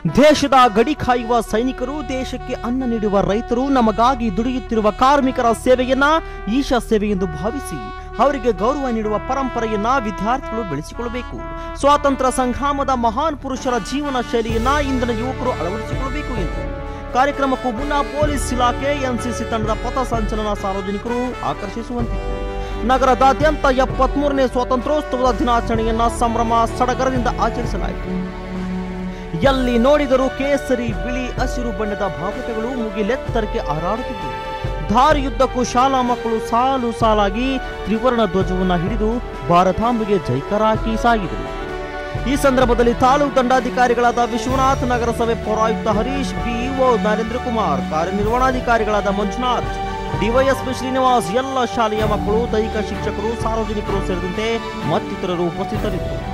ದೇಶದ ಗಡಿ ಕಾಯುವ ಸೈನಿಕರು ದೇಶಕ್ಕೆ ಅನ್ನ ನೀಡುವ ರೈತರು ನಮಗಾಗಿ ದುಡಿಯುತ್ತಿರುವ ಕಾರ್ಮಿಕರ ಸೇವೆಯನ್ನ ಈಶಾ ಸೇವೆ ಎಂದು ಭಾವಿಸಿ ಅವರಿಗೆ ಗೌರವ ನೀಡುವ ಪರಂಪರೆಯನ್ನ ವಿದ್ಯಾರ್ಥಿಗಳು ಬೆಳೆಸಿಕೊಳ್ಳಬೇಕು ಸ್ವಾತಂತ್ರ್ಯ ಸಂಗ್ರಾಮದ ಮಹಾನ್ ಪುರುಷರ ಜೀವನ ಶೈಲಿಯನ್ನ ಇಂದಿನ ಯುವಕರು ಅಳವಡಿಸಿಕೊಳ್ಳಬೇಕು ಎಂದು ಕಾರ್ಯಕ್ರಮಕ್ಕೂ ಮುನ್ನ ಪೊಲೀಸ್ ಇಲಾಖೆ ಎನ್ಸಿಸಿ ತಂಡದ ಪಥ ಸಂಚಲನ ಸಾರ್ವಜನಿಕರು ಆಕರ್ಷಿಸುವಂತಿತ್ತು ನಗರದಾದ್ಯಂತ ಎಪ್ಪತ್ಮೂರನೇ ಸ್ವಾತಂತ್ರ್ಯೋತ್ಸವದ ದಿನಾಚರಣೆಯನ್ನ ಸಂಭ್ರಮ ಸಡಗರದಿಂದ ಆಚರಿಸಲಾಯಿತು ಎಲ್ಲಿ ನೋಡಿದರೂ ಕೇಸರಿ ಬಿಳಿ ಹಸಿರು ಬಣ್ಣದ ಭಾವುಟಗಳು ಮುಗಿಲೆತ್ತರಕ್ಕೆ ಹಾರಾಡುತ್ತಿದ್ದವು ದಾರಿಯುದ್ದಕ್ಕೂ ಶಾಲಾ ಮಕ್ಕಳು ಸಾಲು ಸಾಲಾಗಿ ತ್ರಿವರ್ಣ ಧ್ವಜವನ್ನು ಹಿಡಿದು ಭಾರತಾಂಬೆಗೆ ಜೈಕಾರ ಹಾಕಿ ಸಾಗಿದರು ಈ ಸಂದರ್ಭದಲ್ಲಿ ತಾಲೂಕು ದಂಡಾಧಿಕಾರಿಗಳಾದ ವಿಶ್ವನಾಥ್ ನಗರಸಭೆ ಪೌರಾಯುಕ್ತ ಹರೀಶ್ ಬಿಇಒ ನರೇಂದ್ರ ಕುಮಾರ್ ಕಾರ್ಯನಿರ್ವಹಣಾಧಿಕಾರಿಗಳಾದ ಮಂಜುನಾಥ್ ಡಿವೈಎಸ್ಪಿ ಶ್ರೀನಿವಾಸ್ ಎಲ್ಲ ಶಾಲೆಯ ಮಕ್ಕಳು ದೈಹಿಕ ಶಿಕ್ಷಕರು ಸಾರ್ವಜನಿಕರು ಸೇರಿದಂತೆ ಮತ್ತಿತರರು ಉಪಸ್ಥಿತರಿದ್ದರು